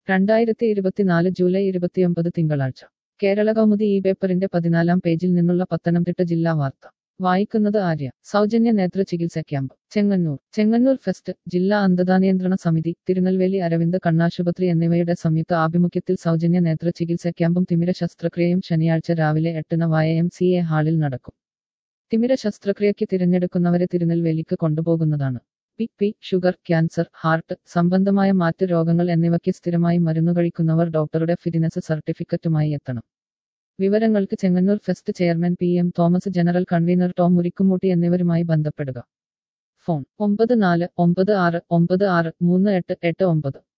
രണ്ടായിരത്തി ഇരുപത്തിനാല് ജൂലൈ ഇരുപത്തിയൊമ്പത് തിങ്കളാഴ്ച കേരള കൗമുദി ഈ പേപ്പറിന്റെ പതിനാലാം പേജിൽ നിന്നുള്ള പത്തനംതിട്ട ജില്ലാ വാർത്ത വായിക്കുന്നത് ആര്യ സൗജന്യ നേത്ര ചികിത്സ ക്യാമ്പ് ചെങ്ങന്നൂർ ചെങ്ങന്നൂർ ഫെസ്റ്റ് ജില്ലാ അന്ധതാ നിയന്ത്രണ സമിതി തിരുനെൽവേലി അരവിന്ദ് കണ്ണാശുപത്രി എന്നിവയുടെ സംയുക്ത ആഭിമുഖ്യത്തിൽ സൗജന്യ നേത്ര ചികിത്സ ക്യാമ്പും തിമിര ശസ്ത്രക്രിയയും ശനിയാഴ്ച രാവിലെ എട്ടിന് വായ എം സി എ ഹാളിൽ നടക്കും തിമിര ശസ്ത്രക്രിയയ്ക്ക് തിരഞ്ഞെടുക്കുന്നവരെ തിരുനെൽവേലിക്ക് കൊണ്ടുപോകുന്നതാണ് B P sugar cancer heart സംബന്ധമായ മാറ്റ് രോഗങ്ങൾ എന്നിവയ്ക്ക് സ്ഥിരമായി മരുന്ന് കഴിക്കുന്നവർ ഡോക്ടറുടെ ഫിറ്റ്നസ് സർട്ടിഫിക്കറ്റുമായി എത്തണം വിവരങ്ങൾക്ക് Chengannur fest chairman P M Thomas general convener Tom Murikkumootti എന്നിവരുമായി ബന്ധപ്പെടുക ഫോൺ ഒമ്പത് നാല് ഒമ്പത് ആറ് ഒമ്പത് ആറ് മൂന്ന് എട്ട് എട്ട് ഒമ്പത്